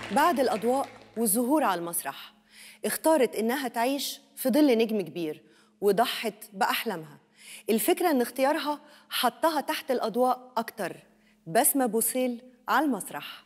بعد الأضواء والظهور على المسرح اختارت إنها تعيش في ظل نجم كبير وضحت بأحلامها الفكرة إن اختيارها حطها تحت الأضواء أكتر بسمة بوسيل على المسرح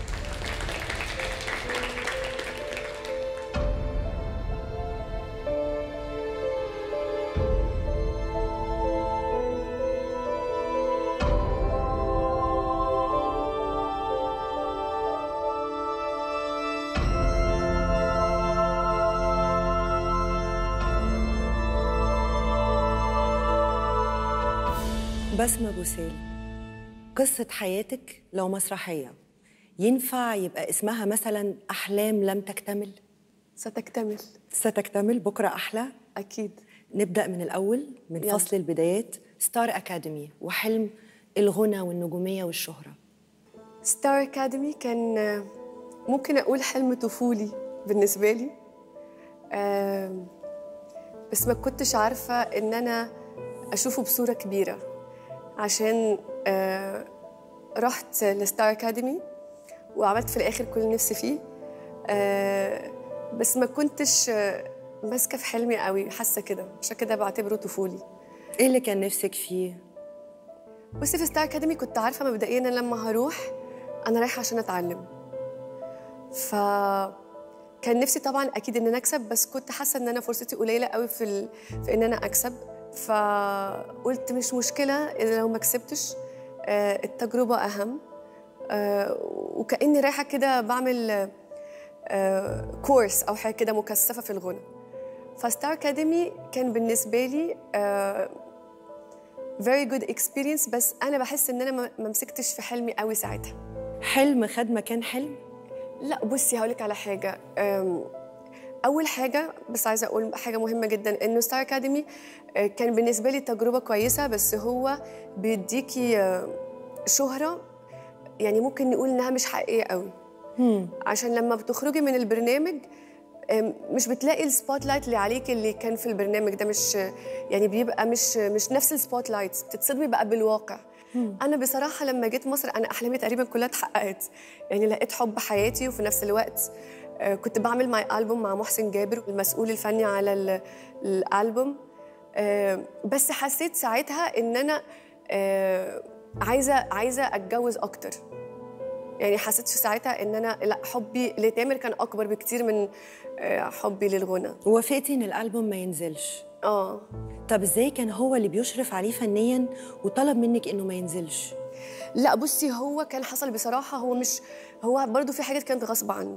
بسمة بوسيل قصة حياتك لو مسرحية ينفع يبقى اسمها مثلا أحلام لم تكتمل ستكتمل ستكتمل بكرة أحلى أكيد نبدأ من الأول من يلا. فصل البدايات ستار أكاديمي وحلم الغنى والنجومية والشهرة ستار أكاديمي كان آه، ممكن أقول حلم طفولي بالنسبة لي آم، بس ما كنتش عارفة إن أنا أشوفه بصورة كبيرة عشان آه، رحت لستار أكاديمي وعملت في الآخر كل اللي نفسي فيه آه، بس ما كنتش آه، ماسكة في حلمي قوي حاسة كده عشان كده بعتبره طفولي إيه اللي كان نفسك فيه؟ بصي في ستار اكاديمي كنت عارفه مبدئيا ان لما هروح انا رايحه عشان اتعلم ف كان نفسي طبعا اكيد ان انا اكسب بس كنت حاسه ان انا فرصتي قليله قوي في ال... في ان انا اكسب فقلت مش مشكله إذا لو ما كسبتش آه، التجربه اهم آه، وكاني رايحه كده بعمل آه، كورس او حاجه كده مكثفه في الغنى فستار اكاديمي كان بالنسبه لي آه، very good experience بس انا بحس ان انا ما ما مسكتش في حلمي قوي ساعتها حلم خد مكان حلم؟ لا بصي هقولك على حاجه أم، اول حاجه بس عايزه اقول حاجه مهمه جدا انه ستار اكاديمي كان بالنسبه لي تجربه كويسه بس هو بيديكي آه، شهره يعني ممكن نقول انها مش حقيقيه قوي عشان لما بتخرجي من البرنامج أم، مش بتلاقي السبوت لايت اللي عليك اللي كان في البرنامج ده مش يعني بيبقى مش مش نفس السبوت لايت بتتصدمي بقى بالواقع انا بصراحه لما جيت مصر انا احلامي تقريبا كلها اتحققت يعني لقيت حب حياتي وفي نفس الوقت آه، كنت بعمل ماي البوم مع محسن جابر المسؤول الفني على ال- الالبوم آه، بس حسيت ساعتها ان انا آه، عايزه عايزه اتجوز اكتر يعني حسيت في ساعتها ان انا لا حبي لتامر كان اكبر بكتير من آه، حبي للغنى وافقتي إن الألبوم ما ينزلش اه طب إزاي كان هو اللي بيشرف عليه فنيا وطلب منك إنه ما ينزلش؟ لا بصي هو كان حصل بصراحة هو مش هو برضو في حاجات كانت غصب عنه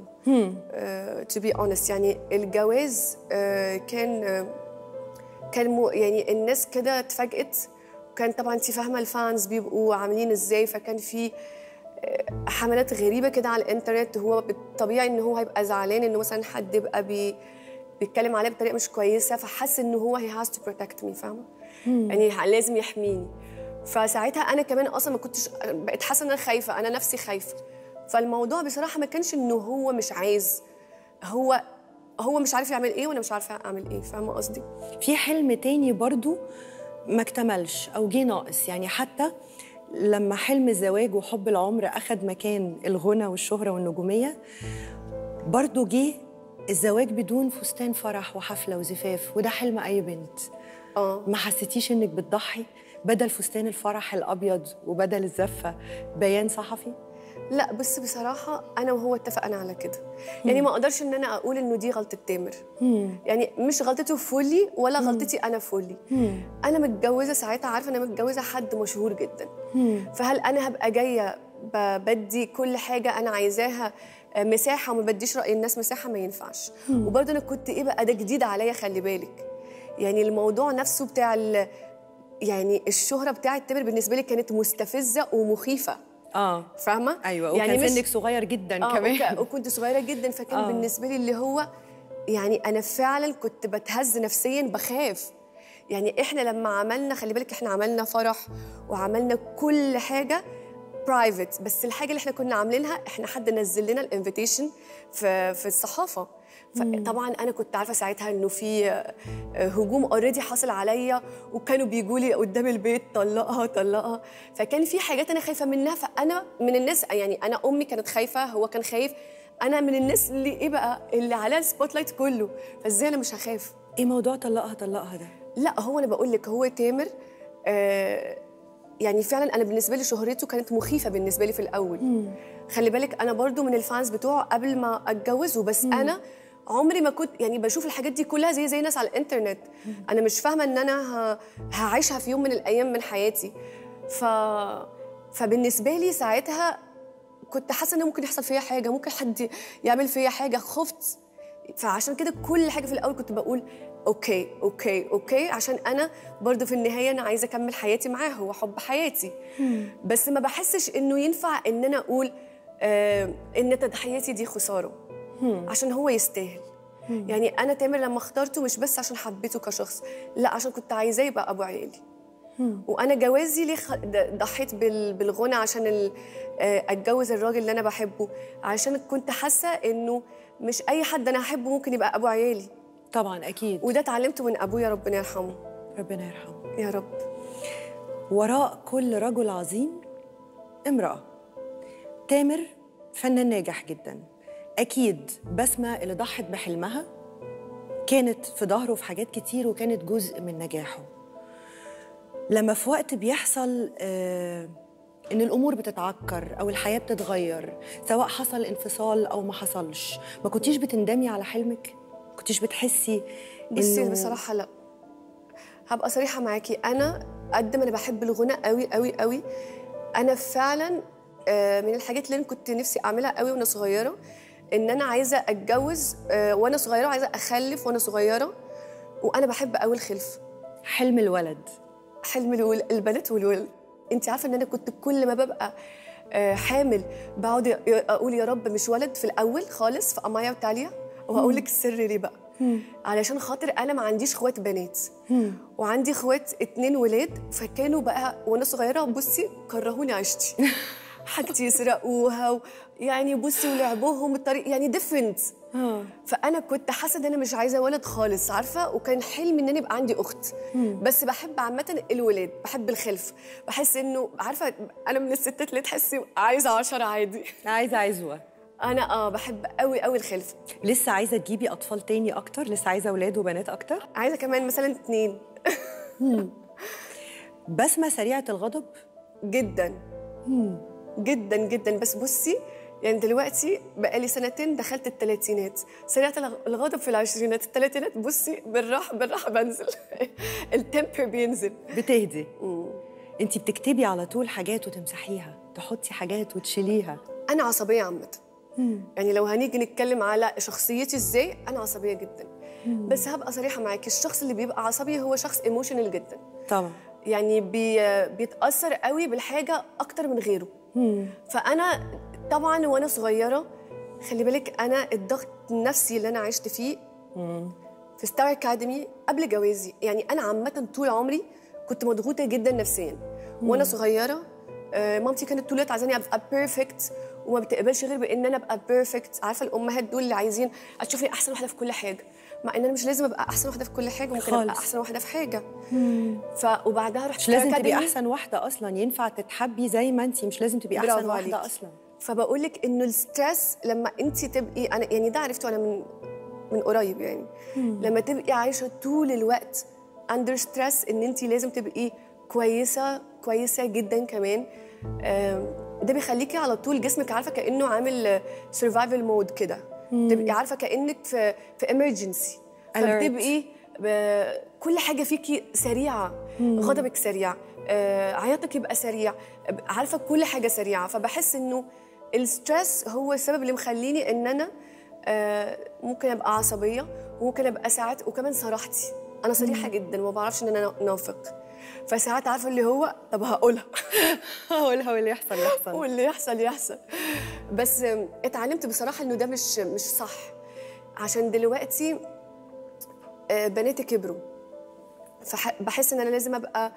تو بي اونست يعني الجواز آه كان آه كان مو يعني الناس كده اتفاجئت وكان طبعا انت فاهمة الفانز بيبقوا عاملين ازاي فكان في آه، حملات غريبة كده على الانترنت هو بالطبيعي ان هو هيبقى زعلان انه مثلا حد يبقى بي بيتكلم عليه بطريقة مش كويسة فحس انه هو he has to protect me فاهمة؟ يعني لازم يحميني فساعتها انا كمان اصلا ما كنتش بقيت حاسه ان انا خايفه انا نفسي خايفه فالموضوع بصراحه ما كانش انه هو مش عايز هو هو مش عارف يعمل ايه وانا مش عارفه اعمل ايه فاهمه قصدي في حلم تاني برضو ما اكتملش او جه ناقص يعني حتى لما حلم الزواج وحب العمر اخد مكان الغنى والشهره والنجوميه برضو جه الزواج بدون فستان فرح وحفله وزفاف وده حلم اي بنت اه ما حسيتيش انك بتضحي بدل فستان الفرح الابيض وبدل الزفه بيان صحفي لا بس بصراحه انا وهو اتفقنا على كده يعني ما اقدرش ان انا اقول انه دي غلطه تامر يعني مش غلطته فولي ولا غلطتي انا فولي انا متجوزه ساعتها عارفه انا متجوزه حد مشهور جدا فهل انا هبقى جايه ب- بدي كل حاجه انا عايزاها آه، مساحه وما بديش راي الناس مساحه ما ينفعش وبرضه انا كنت ايه بقى ده جديد عليا خلي بالك يعني الموضوع نفسه بتاع ال- يعني الشهره بتاعت تامر بالنسبه لي كانت مستفزه ومخيفه اه فاهمه ايوه وكان يعني مش- سنك صغير جدا آه كمان وك- وكنت صغيره جدا فكان آه. آه. بالنسبه لي اللي هو يعني انا فعلا كنت بتهز نفسيا بخاف يعني احنا لما عملنا خلي بالك احنا عملنا فرح وعملنا كل حاجه برايفت بس الحاجه اللي احنا كنا عاملينها احنا حد نزل لنا الانفيتيشن في في الصحافه فطبعا انا كنت عارفه ساعتها انه في آه، هجوم اوريدي حاصل عليا وكانوا بيجوا لي قدام البيت طلقها طلقها فكان في حاجات انا خايفه منها فانا من الناس يعني انا امي كانت خايفه هو كان خايف انا من الناس اللي ايه بقى اللي عليها السبوت لايت كله فازاي انا مش هخاف ايه موضوع طلقها طلقها ده لا هو انا بقول لك هو تامر آه يعني فعلا انا بالنسبه لي شهرته كانت مخيفه بالنسبه لي في الاول خلي بالك انا برضو من الفانز بتوعه قبل ما اتجوزه بس انا عمري ما كنت يعني بشوف الحاجات دي كلها زي زي ناس على الانترنت انا مش فاهمه ان انا ه- هعيشها في يوم من الايام من حياتي ف فبالنسبه لي ساعتها كنت حاسه ان ممكن يحصل فيا حاجه ممكن حد يعمل فيا حاجه خفت فعشان كده كل حاجه في الاول كنت بقول اوكي اوكي اوكي عشان انا برضو في النهايه انا عايزه اكمل حياتي معاه هو حب حياتي بس ما بحسش انه ينفع ان انا اقول آه ان تضحياتي دي خساره عشان هو يستاهل يعني انا تامر لما اخترته مش بس عشان حبيته كشخص لا عشان كنت عايزاه يبقى ابو عيالي وانا جوازي ليه خ- د- ضحيت بال- بالغنى عشان ال- آه، اتجوز الراجل اللي انا بحبه عشان كنت حاسه انه مش اي حد انا هحبه ممكن يبقى ابو عيالي طبعا اكيد وده اتعلمته من ابويا ربنا يرحمه ربنا يرحمه يا رب وراء كل رجل عظيم امرأة تامر فنان ناجح جدا أكيد بسمة اللي ضحت بحلمها كانت في ظهره في حاجات كتير وكانت جزء من نجاحه لما في وقت بيحصل آه إن الأمور بتتعكر أو الحياة بتتغير سواء حصل انفصال أو ما حصلش ما كنتيش بتندمي على حلمك؟ كنتيش بتحسي بصي إنه- بصراحه لا هبقى صريحه معاكي انا قد ما انا بحب الغنى قوي قوي قوي انا فعلا آه، من الحاجات اللي انا كنت نفسي اعملها قوي وانا صغيره ان انا عايزه اتجوز آه، وانا صغيره عايزه اخلف وانا صغيره وانا بحب قوي الخلف حلم الولد حلم الول- البنات والولد انت عارفه ان انا كنت كل ما ببقى آه، حامل بقعد ي- اقول يا رب مش ولد في الاول خالص في امايا وتاليا وهقول لك السر ليه بقى علشان خاطر انا ما عنديش اخوات بنات وعندي اخوات اتنين ولاد فكانوا بقى وانا صغيره بصي كرهوني عيشتي حاجتي يسرقوها و... يعني بصي ولعبوهم الطريق يعني ديفرنت فانا كنت حاسه ان انا مش عايزه ولد خالص عارفه وكان حلمي ان انا يبقى عندي اخت بس بحب عامه الولاد بحب الخلف بحس انه عارفه انا من الستات اللي تحسي عايزه عشرة عادي عايزة عزوة انا اه بحب قوي قوي الخلف لسه عايزة تجيبي أطفال تاني أكتر لسه عايزة أولاد وبنات أكتر عايزه كمان مثلا اتنين بسمة سريعة الغضب جدا جدا جدا بس بصي يعني دلوقتي بقالي سنتين دخلت الثلاثينات سريعة الغ- الغضب في العشرينات الثلاثينات بصي بالراحة بالراحة بنزل التمبر بينزل بتهدي انت بتكتبي على طول حاجات وتمسحيها تحطي حاجات وتشيليها أنا عصبية عامة يعني لو هنيجي نتكلم على شخصيتي ازاي أنا عصبية جدا بس هبقى صريحة معاكي الشخص اللي بيبقى عصبي هو شخص ايموشنال جدا طبعا يعني بي بيتأثر قوي بالحاجة أكتر من غيره فأنا طبعا وأنا صغيرة خلي بالك أنا الضغط النفسي اللي أنا عشت فيه في ستار أكاديمي قبل جوازي يعني أنا عامة طول عمري كنت مضغوطة جدا نفسيا وأنا صغيرة آه، مامتي كانت طول الوقت عايزاني ابقى بيرفكت وما بتقبلش غير بان انا ابقى بيرفكت عارفه الامهات دول اللي عايزين تشوفني احسن واحده في كل حاجه مع ان انا مش لازم ابقى احسن واحده في كل حاجه ممكن ابقى خالص. احسن واحده في حاجه ف وبعدها رحت مش لازم ستار تبقي أكاديمي. احسن واحده اصلا ينفع تتحبي زي ما انت مش لازم تبقي احسن برافو واحده عليكي. اصلا فبقول لك انه الستريس لما انت تبقي انا يعني ده عرفته انا من من قريب يعني لما تبقي عايشه طول الوقت اندر ستريس ان انت لازم تبقي كويسه كويسه جدا كمان آم، ده بيخليكي على طول جسمك عارفه كانه عامل سرفايفل مود كده تبقي عارفه كانك في في امرجنسي Alert. فبتبقي ب- كل حاجه فيكي سريعه غضبك سريع آه، عياطك يبقى سريع عارفه كل حاجه سريعه فبحس انه الستريس هو السبب اللي مخليني ان انا آه، ممكن ابقى عصبيه وممكن ابقى ساعات وكمان صراحتي انا صريحه جدا وما بعرفش ان انا نافق فساعات عارفه اللي هو طب هقولها هقولها واللي يحصل يحصل واللي يحصل يحصل بس آم، اتعلمت بصراحه انه ده مش مش صح عشان دلوقتي آه، بناتي كبروا فبحس ان انا لازم ابقى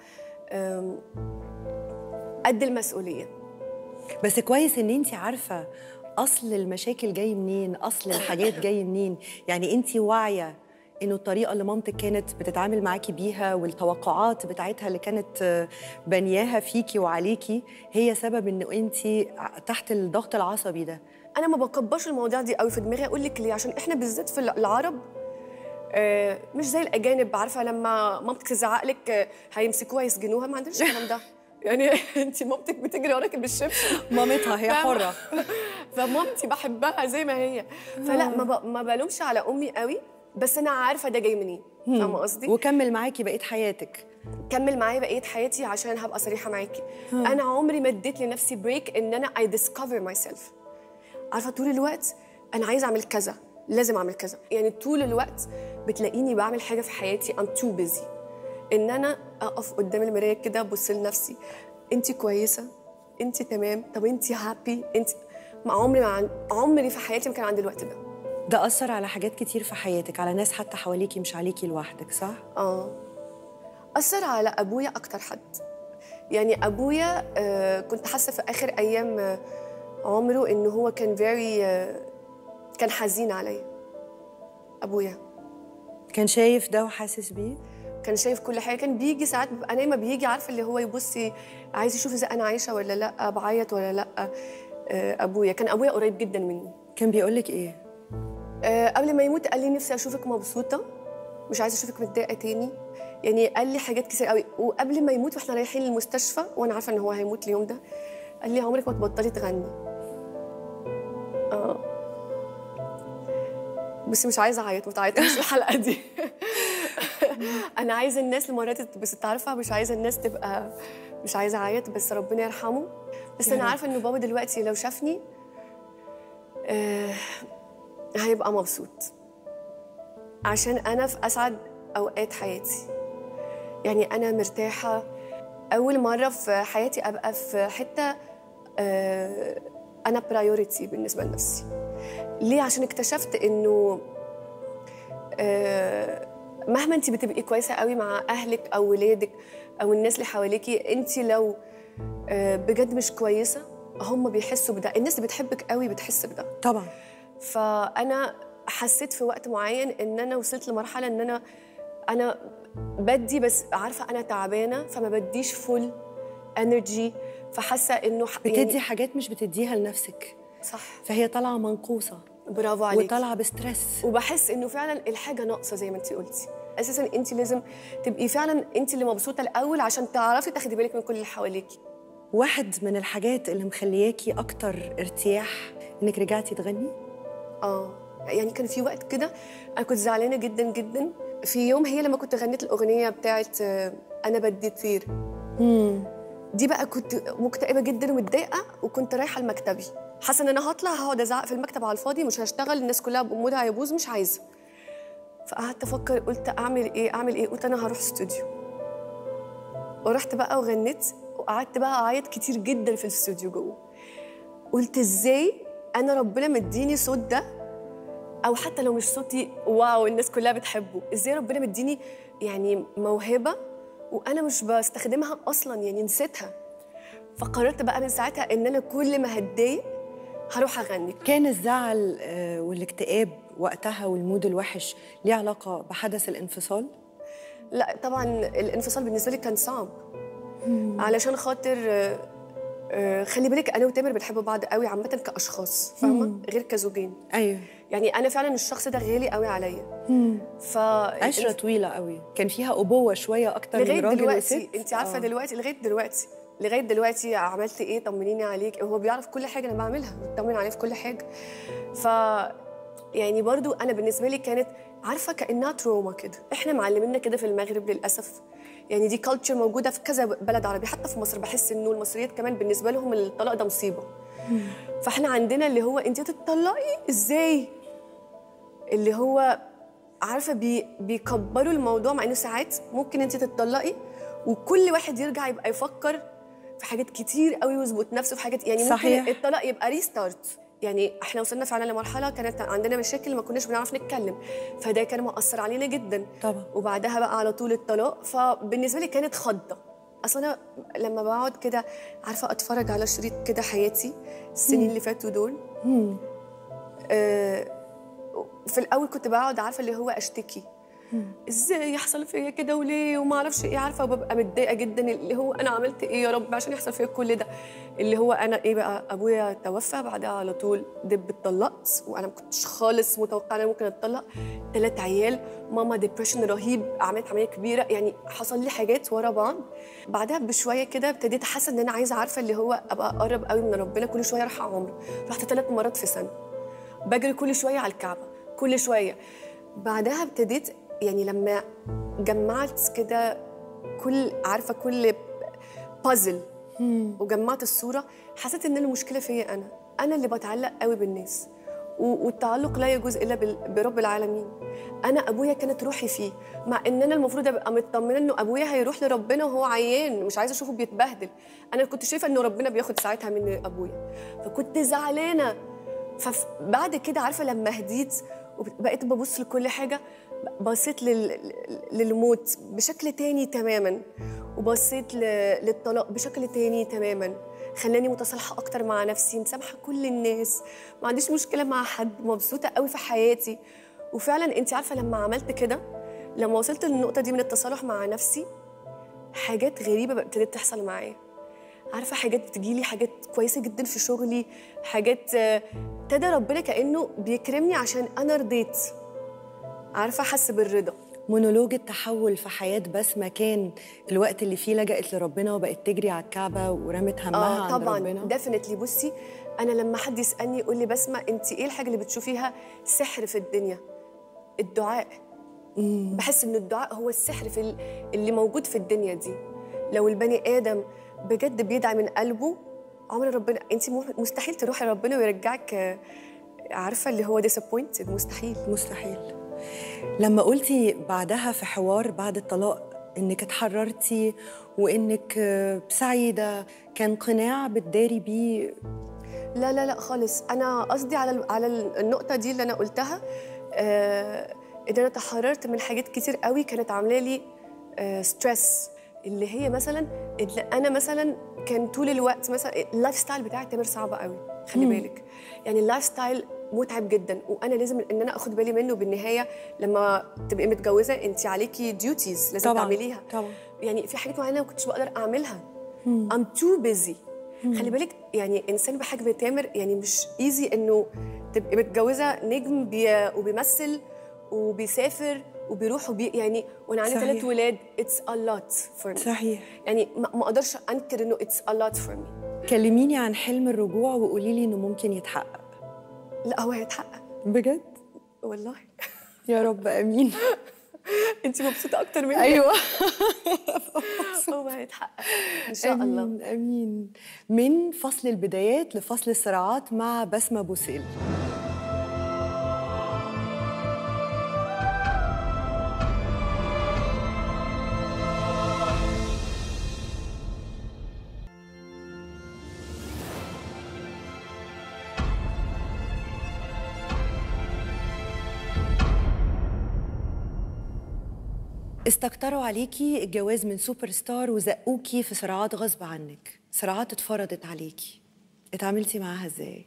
آم، قد المسؤوليه بس كويس ان انت عارفه اصل المشاكل جاي منين اصل الحاجات جاي منين يعني انت واعيه انه الطريقه اللي مامتك كانت بتتعامل معاكي بيها والتوقعات بتاعتها اللي كانت آه، بنياها فيكي وعليكي هي سبب انه انت تحت الضغط العصبي ده انا ما بكبرش المواضيع دي قوي في دماغي اقول لك ليه عشان احنا بالذات في العرب آه، مش زي الاجانب عارفه لما مامتك تزعق لك آه، هيمسكوها يسجنوها ما عندناش الكلام ده يعني انت مامتك بتجري وراكي بالشبشب مامتها هي فاهمة؟ حره فمامتي بحبها زي ما هي فلا ما ب... ما بلومش على امي قوي بس انا عارفه ده جاي منين فاهمه قصدي وكمل معاكي بقيه حياتك كمل معايا بقيه حياتي عشان هبقى صريحه معاكي انا عمري ما اديت لنفسي بريك ان انا اي ديسكفر ماي سيلف عارفه طول الوقت انا عايزه اعمل كذا لازم اعمل كذا يعني طول الوقت بتلاقيني بعمل حاجه في حياتي ام تو بيزي ان انا اقف قدام المرايه كده ابص لنفسي انت كويسه انت تمام طب انت هابي انت ما عمري ما عن... عمري في حياتي ما كان عندي الوقت ده ده اثر على حاجات كتير في حياتك على ناس حتى حواليكي مش عليكي لوحدك صح اه أثر على أبويا أكتر حد يعني أبويا آه كنت حاسة في آخر أيام آه، عمره إنه هو كان very آه كان حزين عليا أبويا كان شايف ده وحاسس بيه كان شايف كل حاجة كان بيجي ساعات ببقى نايمة بيجي عارفة اللي هو يبص عايز يشوف إذا أنا عايشة ولا لأ بعيط ولا لأ آه أبويا كان أبويا قريب جدا مني كان بيقولك ايه آه، قبل ما يموت قال لي نفسي اشوفك مبسوطه مش عايزه اشوفك متضايقه تاني يعني قال لي حاجات كتير قوي وقبل ما يموت واحنا رايحين المستشفى وانا عارفه ان هو هيموت اليوم ده قال لي عمرك ما تبطلي تغني اه بس مش عايزه اعيط ما تعيطيش الحلقه دي انا عايزه الناس المره دي تتبسط عارفه مش عايزه الناس تبقى مش عايزه اعيط بس ربنا يرحمه بس يا انا رب. عارفه ان بابا دلوقتي لو شافني آه هيبقى مبسوط عشان انا في اسعد اوقات حياتي يعني انا مرتاحه اول مره في حياتي ابقى في حته آه، انا برايورتي بالنسبه لنفسي ليه عشان اكتشفت انه آه، مهما انت بتبقي كويسه قوي مع اهلك او ولادك او الناس اللي حواليكي انت لو آه، بجد مش كويسه هم بيحسوا بده الناس اللي بتحبك قوي بتحس بده طبعا فانا حسيت في وقت معين ان انا وصلت لمرحله ان انا انا بدي بس عارفه انا تعبانه فما بديش فول انرجي فحاسه انه ح- بتدي يعني حاجات مش بتديها لنفسك صح فهي طالعه منقوصه برافو عليكي وطالعه بستريس وبحس انه فعلا الحاجه ناقصه زي ما انت قلتي اساسا انت لازم تبقي فعلا انت اللي مبسوطه الاول عشان تعرفي تاخدي بالك من كل اللي حواليكي واحد من الحاجات اللي مخلياكي اكتر ارتياح انك رجعتي تغني اه يعني كان في وقت كده انا كنت زعلانه جدا جدا في يوم هي لما كنت غنيت الاغنيه بتاعت آه، انا بدي طير امم دي بقى كنت مكتئبه جدا ومتضايقه وكنت رايحه لمكتبي حاسه ان انا هطلع هقعد ازعق في المكتب على الفاضي مش هشتغل الناس كلها مودها هيبوظ مش عايزه فقعدت افكر قلت اعمل ايه اعمل ايه قلت انا هروح استوديو ورحت بقى وغنيت وقعدت بقى اعيط كتير جدا في الاستوديو جوه قلت ازاي انا ربنا مديني صوت ده او حتى لو مش صوتي واو الناس كلها بتحبه ازاي ربنا مديني يعني موهبه وانا مش بستخدمها اصلا يعني نسيتها فقررت بقى من ساعتها ان انا كل ما هتضايق هروح اغني كان الزعل آه، والاكتئاب وقتها والمود الوحش ليه علاقه بحدث الانفصال لا طبعا الانفصال بالنسبه لي كان صعب علشان خاطر آه، آه، خلي بالك انا وتامر بنحب بعض قوي عامه كاشخاص فاهمه غير كزوجين ايوه يعني انا فعلا الشخص ده غالي قوي عليا ف عشره طويله قوي كان فيها ابوه شويه اكتر من لغايه راجل دلوقتي وست انت عارفه آه. دلوقتي لغايه دلوقتي لغايه دلوقتي عملت ايه طمنيني عليك هو بيعرف كل حاجه انا بعملها بطمن عليه في كل حاجه ف يعني برضو انا بالنسبه لي كانت عارفه كانها تروما كده احنا معلمينا كده في المغرب للاسف يعني دي كلتشر موجوده في كذا بلد عربي حتى في مصر بحس انه المصريات كمان بالنسبه لهم الطلاق ده مصيبه فاحنا عندنا اللي هو انت تتطلقي ازاي اللي هو عارفه بي بيكبروا الموضوع مع انه ساعات ممكن انت تتطلقي وكل واحد يرجع يبقى يفكر في حاجات كتير قوي ويظبط نفسه في حاجات يعني صحيح. ممكن الطلاق يبقى ريستارت يعني احنا وصلنا فعلا لمرحله كانت عندنا مشاكل ما كناش بنعرف نتكلم فده كان مؤثر علينا جدا طبعا وبعدها بقى على طول الطلاق فبالنسبه لي كانت خضه اصل انا لما بقعد كده عارفه اتفرج على شريط كده حياتي السنين اللي فاتوا دول آه في الاول كنت بقعد عارفه اللي هو اشتكي ازاي يحصل فيا كده وليه وما اعرفش ايه عارفه وببقى متضايقه جدا اللي هو انا عملت ايه يا رب عشان يحصل فيا كل ده اللي هو انا ايه بقى ابويا توفى بعدها على طول دب اتطلقت وانا ما كنتش خالص متوقعه ان انا ممكن اتطلق ثلاث عيال ماما ديبريشن رهيب عملت عمليه كبيره يعني حصل لي حاجات ورا بعض بعدها بشويه كده ابتديت حاسه ان انا عايزه عارفه اللي هو ابقى اقرب قوي من ربنا كل شويه اروح عمره رحت ثلاث مرات في سنه بجري كل شويه على الكعبه كل شويه بعدها ابتديت يعني لما جمعت كده كل عارفه كل بازل وجمعت الصوره حسيت ان المشكله فيا انا انا اللي بتعلق قوي بالناس و- والتعلق لا يجوز الا بال- برب العالمين انا ابويا كانت روحي فيه مع ان انا المفروض ابقى مطمنه انه ابويا هيروح لربنا وهو عيان مش عايزه اشوفه بيتبهدل انا كنت شايفه انه ربنا بياخد ساعتها من ابويا فكنت زعلانه فبعد كده عارفه لما هديت وبقيت ببص لكل حاجه بصيت لل... للموت بشكل تاني تماما وبصيت ل... للطلاق بشكل تاني تماما خلاني متصالحه اكتر مع نفسي مسامحه كل الناس ما عنديش مشكله مع حد مبسوطه قوي في حياتي وفعلا انت عارفه لما عملت كده لما وصلت للنقطه دي من التصالح مع نفسي حاجات غريبه بقى ابتدت تحصل معايا عارفه حاجات بتجيلي حاجات كويسه جدا في شغلي حاجات آه، ابتدى ربنا كانه بيكرمني عشان انا رضيت عارفه احس بالرضا مونولوج التحول في حياة بسمة كان الوقت اللي فيه لجأت لربنا وبقت تجري على الكعبة ورمت همها اه عند طبعا ربنا ديفنتلي بصي انا لما حد يسالني يقول لي بسمه انت ايه الحاجه اللي بتشوفيها سحر في الدنيا الدعاء بحس ان الدعاء هو السحر في ال- اللي موجود في الدنيا دي لو البني ادم بجد بيدعي من قلبه عمر ربنا انت مو- مستحيل تروحي ربنا ويرجعك آه، عارفه اللي هو disappointed مستحيل مستحيل لما قلتي بعدها في حوار بعد الطلاق انك اتحررتي وانك آه، سعيده كان قناع بتداري بيه لا لا لا خالص انا قصدي على ال- على ال- النقطه دي اللي انا قلتها آه ان انا تحررت من حاجات كتير قوي كانت عامله لي آه ستريس اللي هي مثلا اللي انا مثلا كان طول الوقت مثلا اللايف ستايل بتاعي تامر صعب قوي خلي بالك يعني اللايف ستايل متعب جدا وانا لازم ان انا اخد بالي منه بالنهايه لما تبقي متجوزه انت عليكي ديوتيز لازم طبعاً، تعمليها طبعاً. يعني في حاجات معينه ما كنتش بقدر اعملها I'm too busy خلي بالك يعني انسان بحجم تامر يعني مش ايزي انه تبقي متجوزه نجم بي وبيمثل وبيسافر وبيروح وبي يعني وانا عندي صحيح. ثلاث ولاد اتس a lot for me صحيح يعني ما ما اقدرش انكر انه اتس a lot for me كلميني عن حلم الرجوع وقولي لي انه ممكن يتحقق لا هو هيتحقق بجد والله يا رب امين انت مبسوطه اكتر مني ايوه هو هيتحقق ان شاء الله امين امين من فصل البدايات لفصل الصراعات مع بسمه بوسيل استكتروا عليكي الجواز من سوبر ستار وزقوكي في صراعات غصب عنك صراعات اتفرضت عليكي اتعاملتي معاها ازاي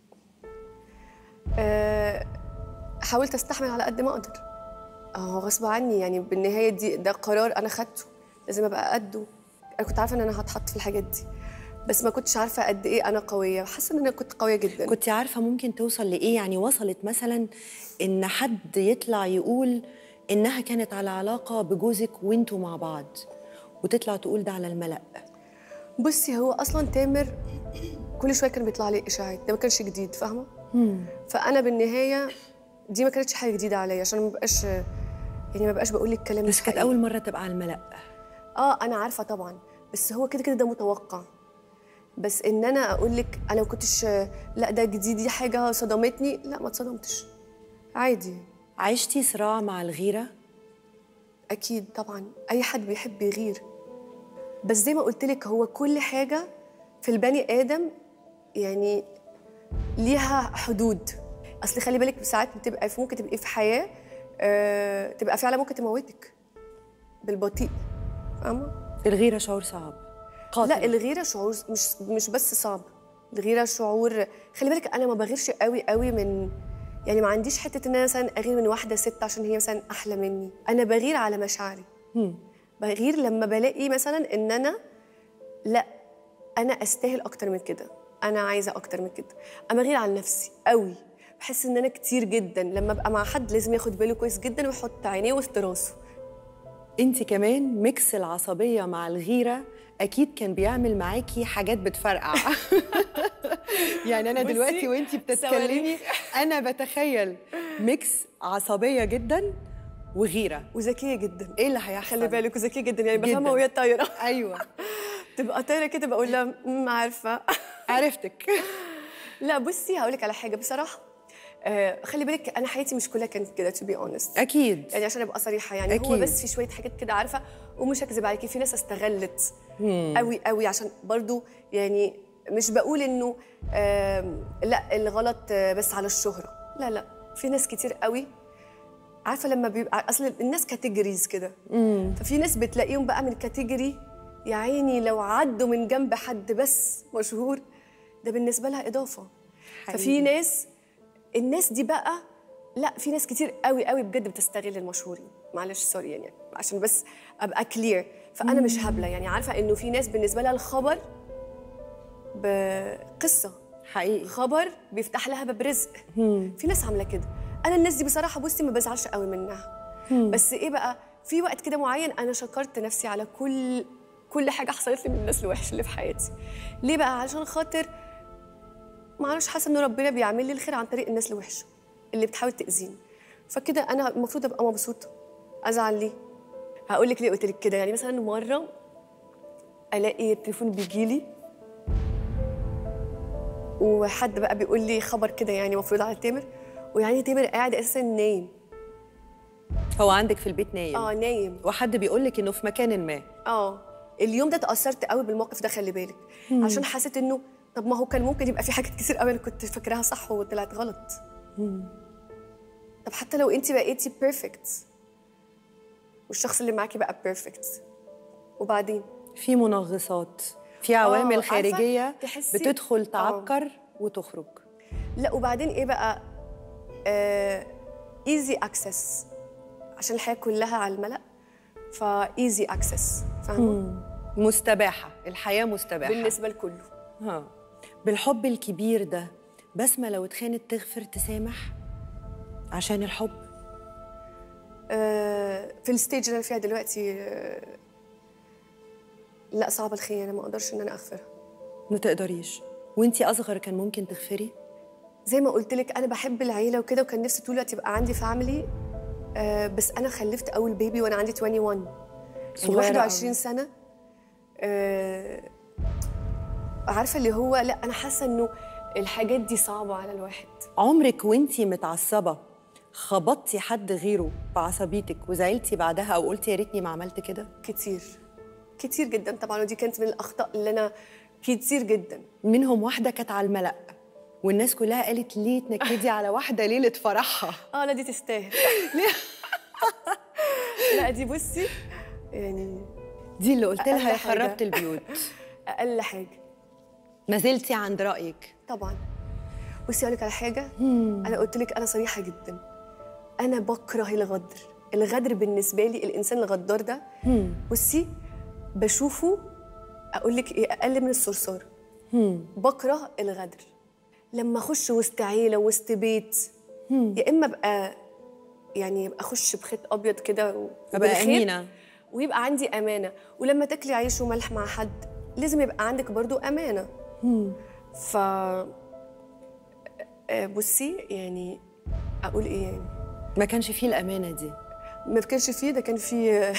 آه، حاولت استحمل على قد ما اقدر اه غصب عني يعني بالنهايه دي ده قرار انا خدته لازم ابقى قده انا كنت عارفه ان انا هتحط في الحاجات دي بس ما كنتش عارفه قد ايه انا قويه حاسه ان انا كنت قويه جدا كنت عارفه ممكن توصل لايه يعني وصلت مثلا ان حد يطلع يقول انها كانت على علاقه بجوزك وانتوا مع بعض وتطلع تقول ده على الملأ بصي هو اصلا تامر كل شويه كان بيطلع لي اشاعات ده ما كانش جديد فاهمه فانا بالنهايه دي ما كانتش حاجه جديده عليا عشان ما بقاش يعني ما بقاش بقول لك كلام بس مش كانت حقيقي. اول مره تبقى على الملأ اه انا عارفه طبعا بس هو كده كده ده متوقع بس ان انا اقول لك انا ما كنتش لا ده جديد دي حاجه صدمتني لا ما اتصدمتش عادي عشتي صراع مع الغيره اكيد طبعا اي حد بيحب يغير بس زي ما قلت لك هو كل حاجه في البني ادم يعني ليها حدود اصل خلي بالك ساعات بتبقى في ممكن تبقي في حياه آه تبقى فعلا ممكن تموتك بالبطيء فاهمه الغيره شعور صعب قاتل لا الغيره شعور مش مش بس صعب الغيره شعور خلي بالك انا ما بغيرش قوي قوي من يعني ما عنديش حته ان انا مثلا اغير من واحده ست عشان هي مثلا احلى مني انا بغير على مشاعري بغير لما بلاقي مثلا ان انا لا انا استاهل اكتر من كده انا عايزه اكتر من كده انا بغير على نفسي قوي بحس ان انا كتير جدا لما ابقى مع حد لازم ياخد باله كويس جدا ويحط عينيه وسط راسه انت كمان ميكس العصبيه مع الغيره اكيد كان بيعمل معاكي حاجات بتفرقع يعني انا بصي، دلوقتي وانت بتتكلمي انا بتخيل ميكس عصبيه جدا وغيره وذكيه جدا ايه اللي هيحصل خلي بالك وذكيه جدا يعني جداً. بفهمها وهي طايره ايوه تبقى طايره كده بقول لها "أمم، عارفه عرفتك لا بصي هقول لك على حاجه بصراحه آه خلي بالك انا حياتي مش كلها كانت كده تو بي اونست اكيد يعني عشان ابقى صريحه يعني هو أكيد. بس في شويه حاجات كده عارفه ومش هكذب عليكي في ناس استغلت قوي قوي عشان برضو يعني مش بقول انه آم، لا الغلط آه، بس على الشهره لا لا في ناس كتير قوي عارفه لما بيبقى اصل الناس كاتيجوريز كده ففي ناس بتلاقيهم بقى من كاتيجوري يا عيني لو عدوا من جنب حد بس مشهور ده بالنسبه لها اضافه ففي حقيقي. ناس الناس دي بقى لا في ناس كتير قوي قوي بجد بتستغل المشهورين معلش سوري يعني عشان بس ابقى كلير فانا مش هبله يعني عارفه انه في ناس بالنسبه لها الخبر بقصه حقيقي خبر بيفتح لها باب رزق في ناس عامله كده انا الناس دي بصراحه بصي ما بزعلش قوي منها بس ايه بقى في وقت كده معين انا شكرت نفسي على كل كل حاجه حصلت لي من الناس الوحشه اللي في حياتي ليه بقى علشان خاطر ما اعرفش حاسه ان ربنا بيعمل لي الخير عن طريق الناس الوحشه اللي بتحاول تاذيني فكده انا المفروض ابقى مبسوطه ازعل ليه هقول لك ليه قلت لك كده يعني مثلا مره الاقي التليفون بيجي لي وحد بقى بيقول لي خبر كده يعني المفروض على تامر ويعني تامر قاعد اساسا نايم هو عندك في البيت نايم اه نايم وحد بيقول لك انه في مكان ما اه اليوم ده اتاثرت قوي بالموقف ده خلي بالك عشان حسيت انه طب ما هو كان ممكن يبقى في حاجات كتير قوي انا كنت فاكراها صح وطلعت غلط طب حتى لو انت بقيتي بيرفكت والشخص اللي معاكي بقى بيرفكت وبعدين في منغصات في عوامل عارفة؟ خارجيه تحسي- بتدخل آه. تعكر وتخرج لا وبعدين ايه بقى ايزي اكسس عشان الحياه كلها على الملأ فايزي اكسس فاهمه مستباحه الحياه مستباحه بالنسبه لكله ها بالحب الكبير ده بسمة لو اتخانت تغفر تسامح عشان الحب آه، في الستيج اللي انا فيها دلوقتي آه، لا صعبه الخيانه ما اقدرش ان انا اغفرها ما تقدريش وانتي اصغر كان ممكن تغفري زي ما قلت لك انا بحب العيله وكده وكان نفسي طول الوقت يبقى عندي فاميلي آه بس انا خلفت اول بيبي وانا عندي 21 يعني صغيرة 21 أوي. سنه آه عارفه اللي هو لا انا حاسه انه الحاجات دي صعبه على الواحد عمرك وانتي متعصبة خبطتي حد غيره بعصبيتك وزعلتي بعدها او قلتي يا ريتني ما عملت كده كتير كتير جدا طبعا ودي كانت من الاخطاء اللي انا كتير جدا منهم واحدة كانت على الملأ والناس كلها قالت ليه تنكدي على واحدة ليلة فرحها اه لا دي تستاهل لا دي بصي يعني دي اللي قلت لها أقل يا حاجة. خربت البيوت اقل حاجه ما زلتي عند رأيك طبعا بصي اقول لك على حاجه انا قلت لك انا صريحه جدا انا بكره الغدر الغدر بالنسبه لي الانسان الغدار ده بصي بشوفه اقول لك ايه اقل من الصرصار بكره الغدر لما اخش وسط عيله وسط بيت يا اما ابقى يعني ابقى اخش بخيط ابيض كده و- أبقى وبالخيط، أمينة. ويبقى عندي امانه ولما تاكلي عيش وملح مع حد لازم يبقى عندك برضو امانه ف آه، بصي يعني اقول ايه يعني ما كانش فيه الأمانة دي ما كانش فيه ده كان فيه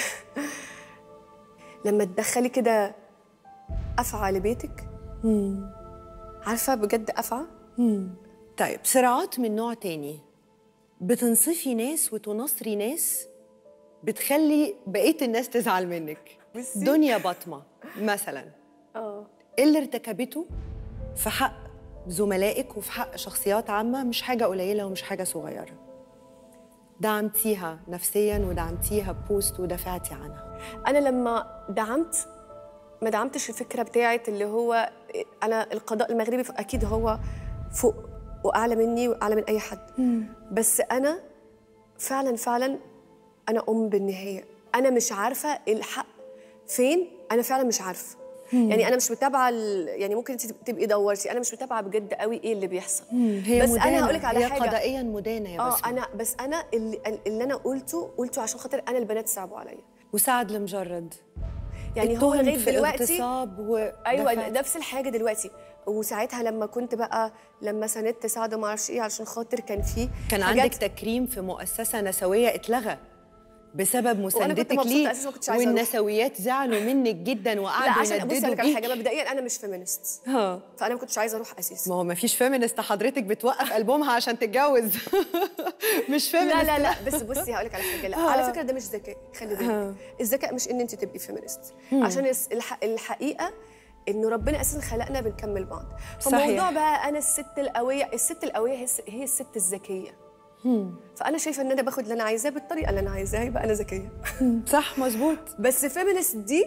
لما تدخلي كده افعى لبيتك عارفه بجد افعى طيب صراعات من نوع تاني بتنصفي ناس وتنصري ناس بتخلي بقية الناس تزعل منك بصي. دنيا بطمة مثلا اه إيه اللي ارتكبته في حق زملائك وفي حق شخصيات عامة مش حاجة قليلة ومش حاجة صغيرة دعمتيها نفسيا ودعمتيها بوست ودافعتي عنها انا لما دعمت ما دعمتش الفكره بتاعت اللي هو انا القضاء المغربي اكيد هو فوق واعلى مني واعلى من اي حد بس انا فعلا فعلا انا ام بالنهايه انا مش عارفه الحق فين انا فعلا مش عارفه يعني انا مش متابعه ال- يعني ممكن انت تبقي دورتي انا مش متابعه بجد قوي ايه اللي بيحصل هي بس مدانة. انا هقول لك على هي حاجه قضائيا مدانة يا اه بسمة انا بس انا اللي, اللي انا قلته قلته عشان خاطر انا البنات صعبوا عليا وسعد المجرد يعني هو اتهم لغايه في دلوقتي اغتصاب و ايوه دفعت- نفس الحاجه دلوقتي وساعتها لما كنت بقى لما ساندت سعد ما اعرفش ايه علشان خاطر كان في كان حاجات- عندك تكريم في مؤسسة نسوية اتلغى بسبب مساندتك مبسوطة ليه أساساً ما كنتش عايزة أروح. والنسويات زعلوا منك جدا لا وقعدوا عشان بصي ينددوا اقول لك على حاجه بيك مبدئيا انا مش فيمينست ها فانا ما كنتش عايزه اروح اساسا ما هو ما فيش فيمينست حضرتك بتوقف ألبومها عشان تتجوز مش فيمينست لا لا لا بس بصي هقول لك على حاجه لا على فكره ده مش ذكاء خلي بالك الذكاء مش ان انت تبقي فيمينست عشان الس- الح- الحقيقه انه ربنا اساسا خلقنا بنكمل بعض فالموضوع صحيح. بقى انا الست القويه الست القويه هي الس- هي الست الذكيه فانا شايفه ان انا باخد اللي انا عايزاه بالطريقه اللي انا عايزاها يبقى انا ذكيه صح مظبوط بس فيمينست دي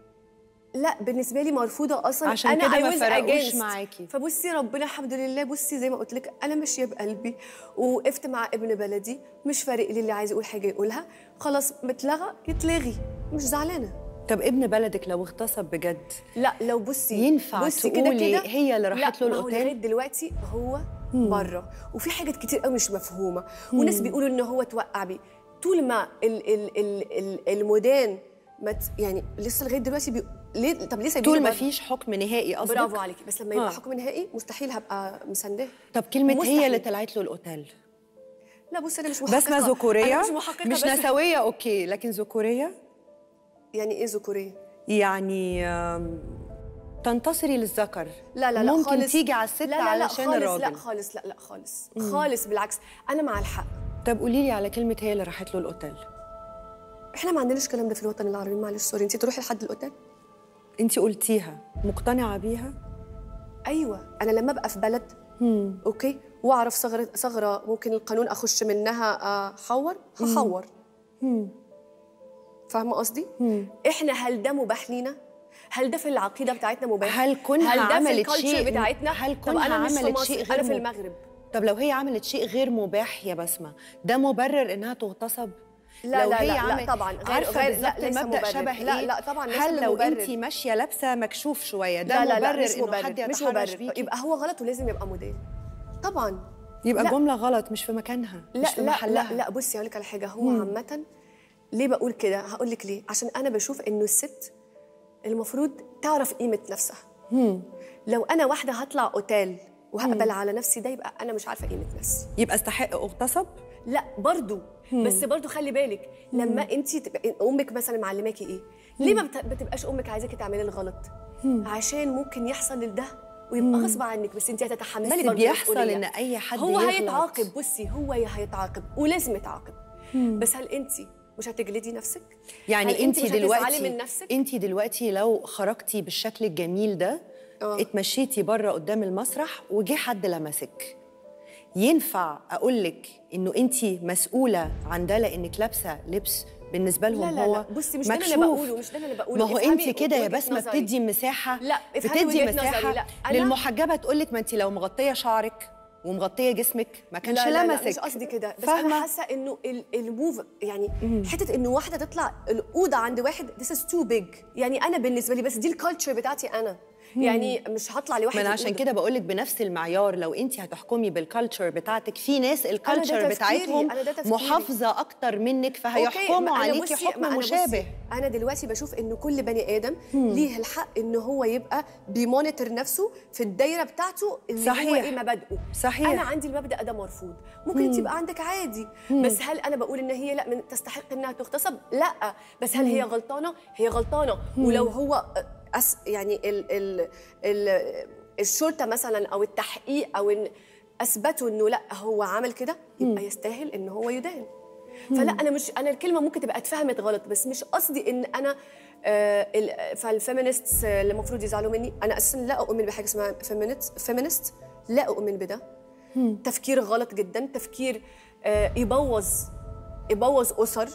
لا بالنسبه لي مرفوضه اصلا عشان انا كده ما I was فرقوش against. معاكي. فبصي ربنا الحمد لله بصي زي ما قلت لك انا ماشيه بقلبي ووقفت مع ابن بلدي مش فارق لي اللي عايز يقول حاجه يقولها خلاص متلغى يتلغي مش زعلانه طب ابن بلدك لو اغتصب بجد لا لو بصي ينفع بصي كده تقولي كده هي اللي راحت لا له ما هو الأوتيل؟ لغايه دلوقتي هو بره وفي حاجات كتير قوي مش مفهومه وناس بيقولوا ان هو توقع بيه طول ما ال ال ال ال المدان ما ت- يعني لسه لغايه دلوقتي بي... ليه طب ليه سايبينه طول ما بره؟ فيش حكم نهائي قصدك برافو عليكي بس لما يبقى ها. حكم نهائي مستحيل هبقى مسانداه طب كلمة هي مستحيل. اللي طلعت له الأوتيل لا بصي انا مش محققه بسمة ذكورية أنا مش محققه مش بس نسوية أوكي لكن ذكورية يعني ايه ذكوريه يعني آم، تنتصري للذكر لا لا لا ممكن خالص تيجي على الست لا لا لا علشان خالص الراجل لا خالص لا لا خالص خالص بالعكس انا مع الحق طب قولي لي على كلمة هي اللي راحت له الأوتيل احنا ما عندناش الكلام ده في الوطن العربي معلش سوري انت تروحي لحد الاوتيل أنت قلتيها مقتنعة بيها ايوه انا لما ابقى في بلد اوكي واعرف ثغره ثغره ممكن القانون اخش منها احور هحور فاهمه قصدي احنا هل ده مباح لينا هل ده في العقيده بتاعتنا مباح هل كونها هل ده عملت في الكالتشر شيء- بتاعتنا هل طب كونها انا مش في عملت مصر شيء غير انا في مب- المغرب طب لو هي عملت شيء غير مباح يا بسمة ده مبرر إنها تغتصب لا لو لا هي لا, لا عملت طبعا غير عارفة غير بالظبط لا ليس المبدأ مبرر. شبه لا إيه؟ لا طبعا ليس هل لو مبرر. أنت ماشية لابسة مكشوف شوية ده لا لا لا مبرر مش إنه حد مبرر مش يتحرش مبرر بيكي يبقى هو غلط ولازم يبقى موديل طبعا يبقى لا. جملة غلط مش في مكانها لا مش في لا محلها لا لا بصي هقول لك على حاجه هو عامه ليه بقول كده هقول لك ليه عشان انا بشوف انه الست المفروض تعرف قيمه نفسها لو انا واحده هطلع اوتيل وهقبل على نفسي ده يبقى انا مش عارفه قيمه نفسي يبقى استحق اغتصب لا برضو بس برضو خلي بالك لما انت تبقى امك مثلا معلماكي ايه ليه ما بت- بتبقاش امك عايزاكي تعملي الغلط عشان ممكن يحصل لده ويبقى غصب عنك بس انت هتتحملي بس برضو بيحصل المسؤولية. إن أي حد هو يغلط. هيتعاقب بصي هو هيتعاقب ولازم يتعاقب بس هل انت مش هتجلدي نفسك هل يعني انت مش هتزعلي دلوقتي من نفسك انت دلوقتي لو خرجتي بالشكل الجميل ده آه. اتمشيتي بره قدام المسرح وجه حد لمسك ينفع اقول لك انه انت مسؤوله عن ده لانك لابسه لبس بالنسبه لهم لا لا هو لا بصي مش ده اللي مكشوف. انا بقوله مش ده اللي انا بقوله ما هو افهمي انت كده يا وجهة بسمه نظري. بتدي مساحه لا، افهمي بتدي وجهة نظري. مساحه لا، أنا- للمحجبه تقول لك ما انت لو مغطيه شعرك ومغطيه جسمك ما كانش لا لا لا لمسك مش قصدي كده بس فاهمة؟ انا حاسه انه ال- الموف يعني حته انه واحده تطلع الاوضه عند واحد this is too big يعني انا بالنسبه لي بس دي الكالتشر بتاعتي انا يعني مش هطلع لواحد ما انا عشان الأوضة. كده بقول لك بنفس المعيار لو انت هتحكمي بالكالتشر بتاعتك في ناس الكالتشر تفكيري، بتاعتهم أنا ده تفكيري. محافظه اكتر منك أوكي، فهيحكموا ما أنا عليكي بصي- حكم ما أنا بصي، مشابه انا دلوقتي بشوف انه كل بني ادم ليه الحق ان هو يبقى بيمونيتور نفسه في الدايره بتاعته اللي هو صحيح. ايه مبادئه صحيح. انا عندي المبدا ده مرفوض ممكن تبقى عندك عادي بس هل انا بقول ان هي لا من تستحق انها تغتصب لا بس هل هي غلطانه هي غلطانه ولو هو أس يعني ال ال ال الشرطه مثلا او التحقيق او ان اثبتوا انه لا هو عمل كده يبقى يستاهل ان هو يدان فلا انا مش انا الكلمه ممكن تبقى اتفهمت غلط بس مش قصدي ان انا آه ال- فالفيمينست اللي المفروض يزعلوا مني انا اساسا لا اؤمن بحاجه اسمها فيمينست فيمينست لا اؤمن بده تفكير غلط جدا تفكير آه يبوظ يبوظ اسر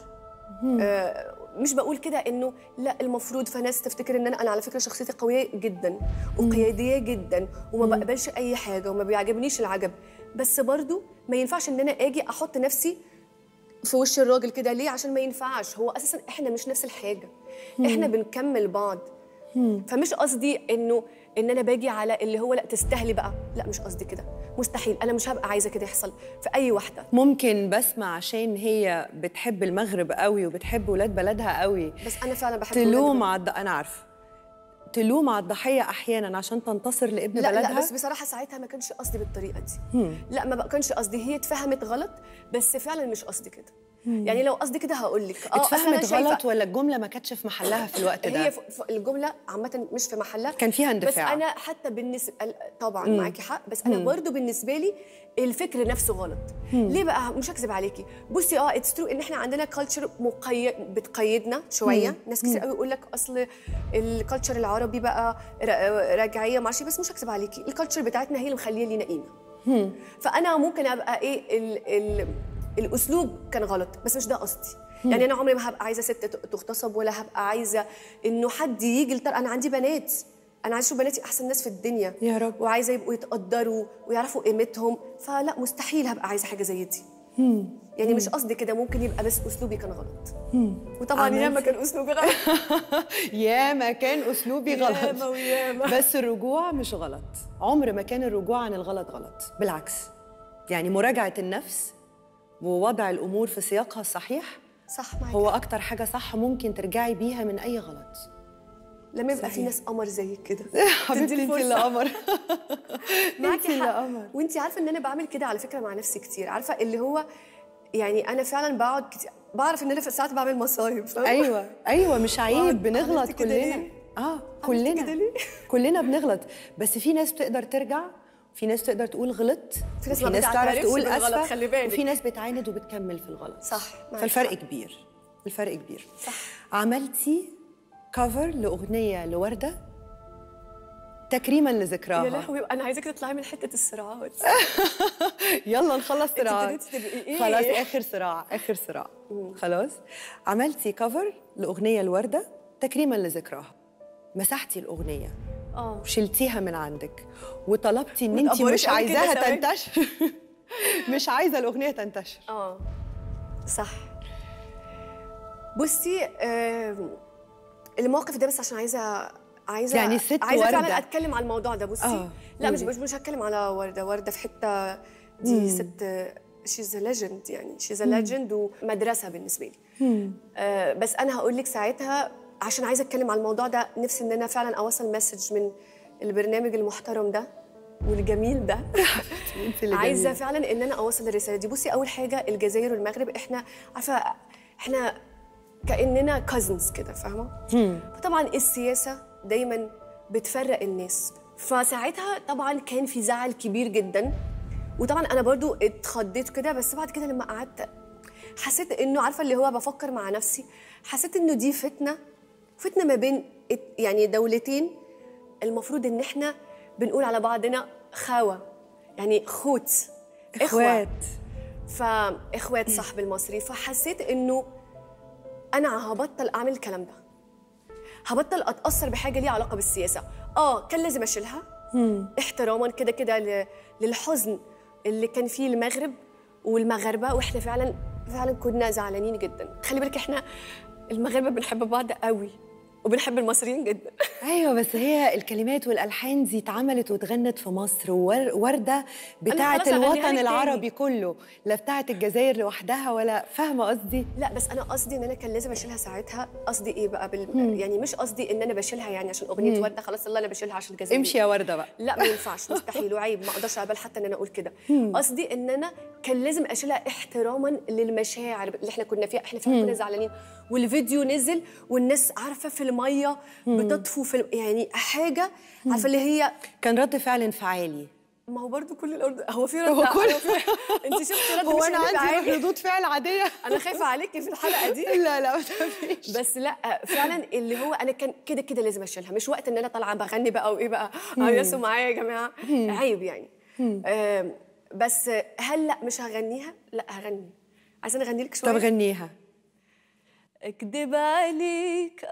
آه مش بقول كده انه لا المفروض فناس تفتكر ان انا انا على فكره شخصيتي قويه جدا وقياديه جدا وما بقبلش اي حاجه وما بيعجبنيش العجب بس برضو ما ينفعش ان انا اجي احط نفسي في وش الراجل كده ليه عشان ما ينفعش هو اساسا احنا مش نفس الحاجه احنا بنكمل بعض فمش قصدي انه ان انا باجي على اللي هو لا تستاهلي بقى لا مش قصدي كده مستحيل انا مش هبقى عايزه كده يحصل في اي واحده ممكن بسمة عشان هي بتحب المغرب قوي وبتحب ولاد بلدها قوي بس انا فعلا بحب تلوم ولاد على الض... انا عارفه تلوم على الضحيه احيانا عشان تنتصر لابن لا بلدها لا بس بصراحه ساعتها ما كانش قصدي بالطريقه دي لا ما بقى كانش قصدي هي اتفهمت غلط بس فعلا مش قصدي كده يعني لو قصدي كده هقول لك اه أصل أنا اتفهمت شايفة غلط ولا الجمله ما كانتش في محلها في الوقت ده هي ف- ف- الجمله عامه مش في محلها كان فيها اندفاع. بس انا حتى بالنسبه طبعا معاكي حق بس انا برضو بالنسبه لي الفكر نفسه غلط ليه بقى مش هكذب عليكي بصي اه اتس ترو ان احنا عندنا كلتشر مقيد بتقيدنا شويه ناس كتير قوي يقول لك اصل الكلتشر العربي بقى ر- رجعيه معرفش إيه، بس مش هكذب عليكي الكلتشر بتاعتنا هي اللي مخليه لينا قيمه فانا ممكن ابقى ايه ال ال الاسلوب كان غلط بس مش ده قصدي يعني انا عمري ما هبقى عايزه ست ت- تغتصب ولا هبقى عايزه انه حد يجي لتر... انا عندي بنات انا عايزه اشوف بناتي احسن ناس في الدنيا يا رب. وعايزه يبقوا يتقدروا ويعرفوا قيمتهم فلا مستحيل هبقى عايزه حاجه زي دي يعني مش قصدي كده ممكن يبقى بس اسلوبي كان غلط وطبعا عملتي- ياما كان اسلوبي غلط يا ما كان اسلوبي غلط ياما وياما. بس الرجوع مش غلط عمر ما كان الرجوع عن الغلط غلط بالعكس يعني مراجعه النفس ووضع الامور في سياقها الصحيح صح معاك هو اكتر حاجه صح ممكن ترجعي بيها من اي غلط لما يبقى في صحيح. ناس قمر زيك كده حبيبتي تدي انت اللي الفرصة. قمر معاكي انت اللي حق قمر وانت عارفه ان انا بعمل كده على فكره مع نفسي كتير عارفه اللي هو يعني انا فعلا بقعد كتير بعرف ان انا في ساعات بعمل مصايب فاهمة؟ ايوه ايوه مش عيب عملت بنغلط كده كلنا ليه؟ اه كده كلنا ليه؟ كلنا بنغلط بس في ناس بتقدر ترجع في ناس تقدر تقول غلط في ناس وفي ما ناس تعرف بتعترفش تقول بالغلط، اسفه خلي بالك. وفي ناس بتعاند وبتكمل في الغلط صح معاك فالفرق حق. كبير الفرق كبير صح. عملتي كفر لاغنيه لورده تكريما لذكراها يا لهوي انا عايزاك تطلعي من حته الصراعات يلا نخلص صراعات ابتديتي تبقي إيه؟ خلاص اخر صراع اخر صراع خلاص عملتي كفر لاغنيه الورده تكريما لذكراها مسحتي الاغنيه اه وشلتيها من عندك وطلبتي ان انت واتقبرت مش قوي كده عايزاها ثواني. تنتشر مش عايزه الاغنيه تنتشر اه صح بصي آم، الموقف ده بس عشان عايزه عايزه يعني الست عايزه وردة. فعلا اتكلم على الموضوع ده بصي آه، لا مش قولي. مش مش هتكلم على ورده ورده في حته دي ست شيز ليجند يعني شيز ليجند ومدرسه بالنسبه لي آه بس انا هقول لك ساعتها عشان عايزه اتكلم على الموضوع ده نفسي ان انا فعلا اوصل مسج من البرنامج المحترم ده والجميل ده انت اللي عايزه جميلة. فعلا ان انا اوصل الرساله دي بصي اول حاجه الجزائر والمغرب احنا عارفه احنا كاننا كازنز كده فاهمه فطبعا السياسه دايما بتفرق الناس فساعتها طبعا كان في زعل كبير جدا وطبعا انا برضو اتخضيت كده بس بعد كده لما قعدت حسيت انه عارفه اللي هو بفكر مع نفسي حسيت انه دي فتنه فتنه ما بين ات- يعني دولتين المفروض ان احنا بنقول على بعضنا خاوه يعني خوت اخوات فاخوات صح بالمصري فحسيت انه انا هبطل اعمل الكلام ده هبطل اتاثر بحاجه ليها علاقه بالسياسه اه كان لازم اشيلها احتراما كده كده ل- للحزن اللي كان فيه المغرب والمغاربه واحنا فعلا فعلا كنا زعلانين جدا خلي بالك احنا المغاربه بنحب بعض قوي وبنحب المصريين جدا ايوه بس هي الكلمات والالحان دي اتعملت واتغنت في مصر وورده بتاعه خلاص هغنيها لك الوطن تاني. العربي كله لا بتاعه الجزائر لوحدها ولا فاهمه قصدي لا بس انا قصدي ان انا كان لازم اشيلها ساعتها قصدي ايه بقى بال... يعني مش قصدي ان انا بشيلها يعني عشان اغنيه ورده خلاص يلا انا بشيلها عشان الجزائر امشي يا ورده بقى لا ما ينفعش مستحيل وعيب ما اقدرش اقبل حتى ان انا اقول كده قصدي ان انا كان لازم اشيلها احتراما للمشاعر اللي احنا كنا فيها احنا فعلا كنا زعلانين والفيديو نزل والناس عارفه في الميه بتطفو في الم... يعني حاجه عارفه اللي هي كان رد فعل انفعالي ما هو برضو كل الارض هو في رد هو كل- هو في... انت شفتي رد هو مش انا هنبقى عندي عادي. ردود فعل عاديه انا خايفه عليكي في الحلقه دي لا لا ما تخافيش بس لا فعلا اللي هو انا كان كده كده لازم اشيلها مش وقت ان انا طالعه بغني بقى وايه بقى هيصوا معايا يا جماعه عيب يعني آم، بس هل لا مش هغنيها لا هغني عايزه نغني لك شويه طب غنيها اكدب عليك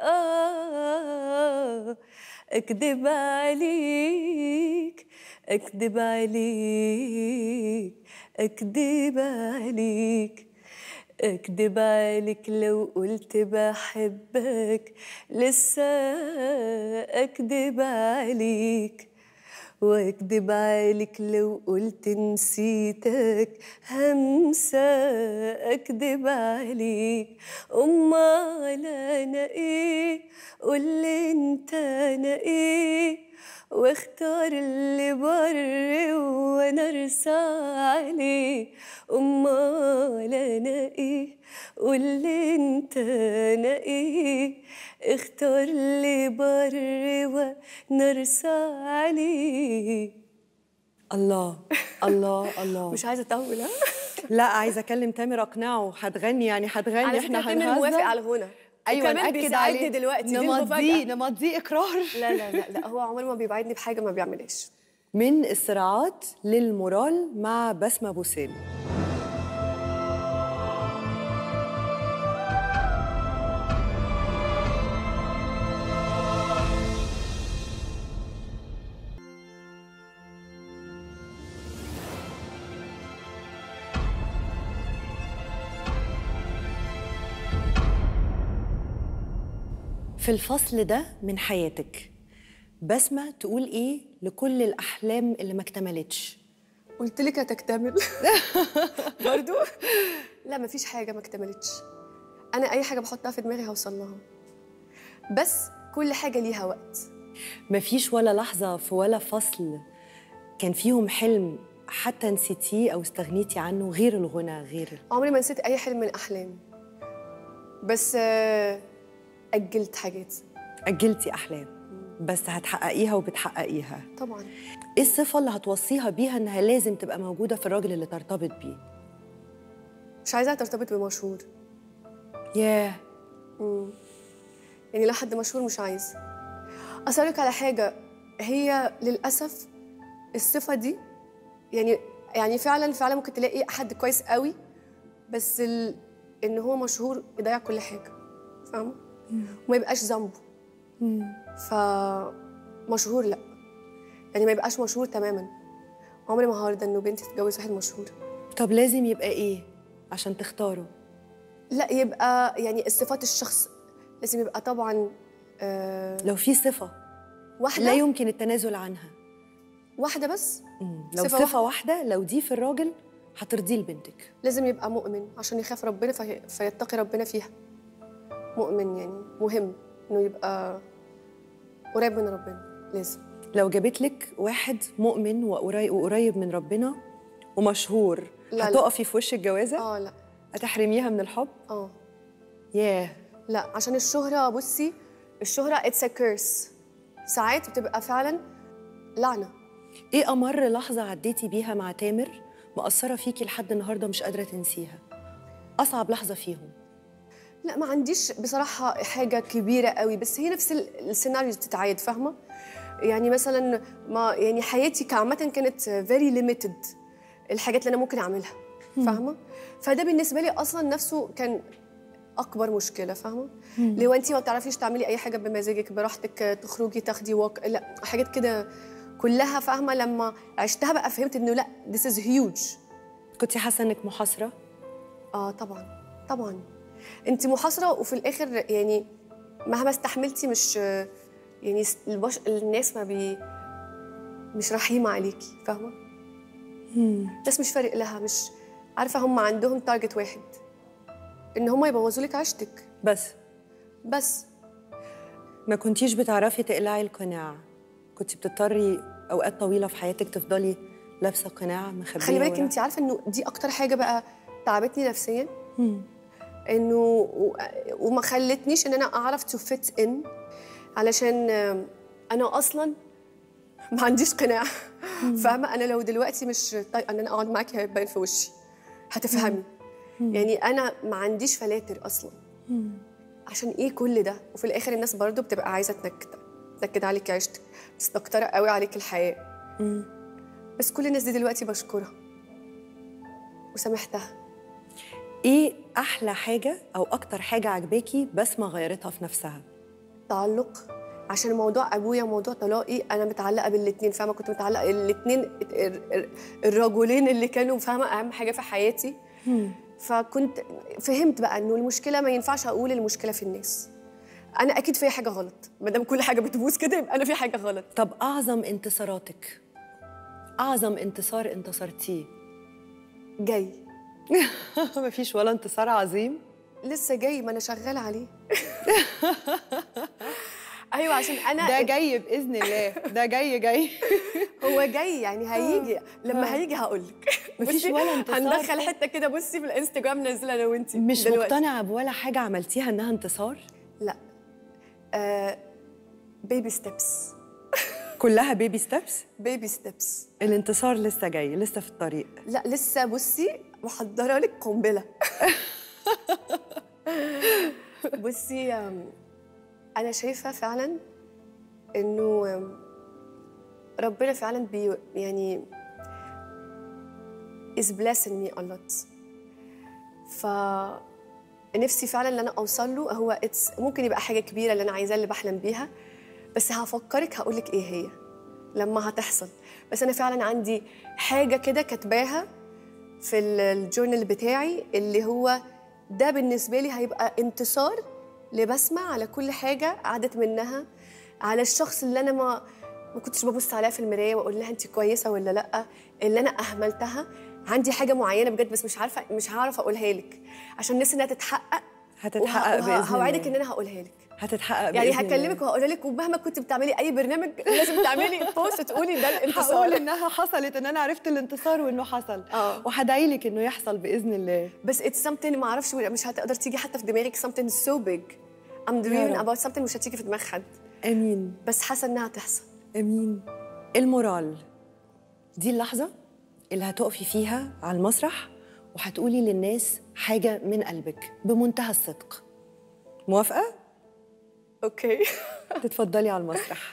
اه اكدب عليك اكدب عليك اكدب عليك اكدب عليك لو قلت بحبك لسه اكدب عليك واكدب عليك لو قلت نسيتك همسة اكدب عليك امال انا ايه قولي انت انا ايه واختار اللي بر وانا ارسى عليه امال انا ايه قولي انت انا ايه اختار اللي بر وانا ارسى عليه الله الله الله مش عايزه اطول ها لا عايزه اكلم تامر اقنعه هتغني يعني هتغني على احنا فكره تامر موافق هنهزر على الغنى ايوه وكمان نأكد بيساعدني عليه دلوقتي دي نمضيه المفاجأة. نمضيه اقرار لا لا لا لا هو عمره ما بيبعدني بحاجه ما بيعملهاش من الصراعات للمورال مع بسمة بوسيل في الفصل ده من حياتك بسمة تقول ايه لكل الأحلام اللي ما اكتملتش قلت لك هتكتمل برضو لا مفيش حاجه ما اكتملتش انا اي حاجه بحطها في دماغي هوصل لها بس كل حاجه ليها وقت مفيش ولا لحظة في ولا فصل كان فيهم حلم حتى نسيتيه أو استغنيتي عنه غير الغنى غير عمري ما نسيت اي حلم من احلامي بس آه، اجلت حاجات أجلتي أحلام بس هتحققيها وبتحققيها طبعا إيه الصفة اللي هتوصيها بيها إنها لازم تبقى موجودة في الراجل اللي ترتبط بيه مش عايزاها ترتبط بمشهور ياه يعني لا حد مشهور مش عايز أسألك على حاجة هي للأسف الصفة دي يعني يعني فعلا فعلا ممكن تلاقي حد كويس قوي بس ال... إن هو مشهور يضيع كل حاجة فاهمة؟ وما يبقاش ذنبه فمشهور لأ يعني ما يبقاش مشهور تماما عمري ما هرضى إنه بنتي تتجوز واحد مشهور طب لازم يبقى إيه عشان تختاره لا يبقى يعني الصفات الشخص لازم يبقى طبعا آه لو في صفة واحدة لا يمكن التنازل عنها واحدة بس لو صفة صفة, واحدة لو دي في الراجل هترضيه لبنتك لازم يبقى مؤمن عشان يخاف ربنا في... فيتقي ربنا فيها مؤمن يعني مهم انه يبقى قريب من ربنا لازم لو جابت لك واحد مؤمن وقريب, وقريب من ربنا ومشهور لا، لا. هتقفي في وش الجوازة اه لا هتحرميها من الحب اه ياه لا عشان الشهرة بصي الشهرة اتس ا كيرس ساعات بتبقى فعلا لعنة ايه امر لحظة عديتي بيها مع تامر مأثرة فيكي لحد النهاردة مش قادرة تنسيها اصعب لحظة فيهم لا ما عنديش بصراحة حاجة كبيرة قوي بس هي نفس ال- السيناريو بتتعاد فاهمة؟ يعني مثلا ما يعني حياتي كعامة كانت فيري ليميتد الحاجات اللي أنا ممكن أعملها فاهمة؟ فده بالنسبة لي أصلا نفسه كان أكبر مشكلة فاهمة؟ لو أنت ما بتعرفيش تعملي أي حاجة بمزاجك براحتك تخرجي تاخدي واك لا حاجات كده كلها فاهمة لما عشتها بقى فهمت إنه لا this is huge كنتي حاسة انك محاصرة اه طبعا طبعا انت محاصره وفي الاخر يعني مهما استحملتي مش يعني البش... الناس ما بي مش رحيمه عليكي فاهمه الناس مش فارق لها مش عارفه هم عندهم تارجت واحد ان هم يبوظوا لك عيشتك بس بس ما كنتيش بتعرفي تقلعي القناع كنتي بتضطري اوقات طويلة في حياتك تفضلي لابسة قناع مخبية خلي بالك ورا. انت عارفه انه دي اكتر حاجه بقى تعبتني نفسيا انه و- وما خلتنيش ان انا اعرف تو فيت ان علشان آم، انا اصلا ما عنديش قناع فاهمه انا لو دلوقتي مش طايقه ان انا اقعد معاكي هيبان في وشي هتفهمي يعني انا ما عنديش فلاتر اصلا عشان ايه كل ده وفي الاخر الناس برضو بتبقى عايزه تنكد تنكد عليك عيشتك مستكتره قوي عليك الحياه بس كل الناس دي دلوقتي بشكرها وسامحتها ايه احلى حاجه او اكتر حاجه عجباكي بسمه غيرتها في نفسها تعلق عشان موضوع ابويا وموضوع طلاقي انا متعلقه بالاثنين فاهمه كنت متعلقه الاثنين الرجلين اللي كانوا فاهمه اهم حاجه في حياتي فكنت فهمت بقى انه المشكله ما ينفعش اقول المشكله في الناس انا اكيد فيا حاجه غلط ما دام كل حاجه بتبوظ كده يبقى انا في حاجه غلط طب اعظم انتصاراتك اعظم انتصار انتصرتيه جاي مفيش ولا انتصار عظيم لسه جاي ما انا شغاله عليه ايوه عشان انا ده جاي باذن الله ده جاي جاي هو جاي يعني هيجي لما هيجي هقول لك مفيش بصي، ولا انتصار هندخل حته كده بصي في الانستجرام نازله انا وانتي مش دلوقتي. مقتنعه بولا حاجه عملتيها انها انتصار لا آه بيبي ستيبس كلها بيبي ستيبس بيبي ستيبس الانتصار لسه جاي لسه في الطريق لا لسه بصي محضره لك قنبله بصي آم، انا شايفه فعلا انه آم، ربنا فعلا بي يعني is blessing me a lot ف نفسي فعلا ان انا اوصل له هو it's ممكن يبقى حاجه كبيره اللي انا عايزاها اللي بحلم بيها بس هفكرك هقول لك ايه هي لما هتحصل بس انا فعلا عندي حاجه كده كاتباها في ال- الجورنال بتاعي اللي هو ده بالنسبه لي هيبقى انتصار لبسمة على كل حاجه عدت منها على الشخص اللي انا ما ما كنتش ببص عليها في المرايه واقول لها انت كويسه ولا لا اللي انا اهملتها عندي حاجه معينه بجد بس مش عارفه مش هعرف اقولها لك عشان نفسي انها تتحقق هتتحقق وه- باذن الله هوعدك ان انا هقولها لك هتتحقق يعني بإذن الله. هكلمك وهقولها لك ومهما كنت بتعملي اي برنامج لازم تعملي بوست تقولي ده هقول الانتصار انها حصلت ان انا عرفت الانتصار وانه حصل اه. وهدعي لك انه يحصل باذن الله بس it's something ما اعرفش مش هتقدر تيجي حتى في دماغك something so big I'm dreaming رب. about something مش هتيجي في دماغ حد امين بس حاسه انها هتحصل امين المورال دي اللحظه اللي هتقفي فيها على المسرح وهتقولي للناس حاجه من قلبك بمنتهى الصدق موافقه اوكي تتفضلي على المسرح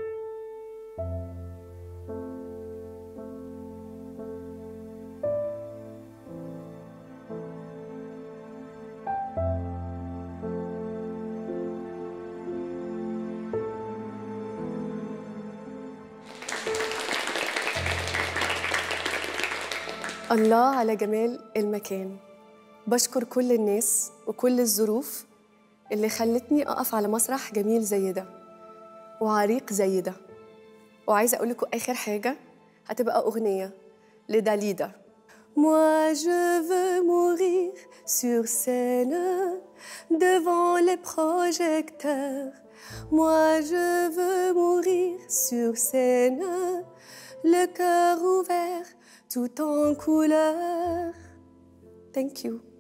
الله على جمال المكان بشكر كل الناس وكل الظروف اللي خلتني أقف على مسرح جميل زي ده وعريق زي ده وعايزة أقول لكم آخر حاجة هتبقى أغنية لداليدا Moi je veux mourir sur scène devant les projecteurs. Moi je veux mourir sur scène, le cœur ouvert tout en couleur. Thank you.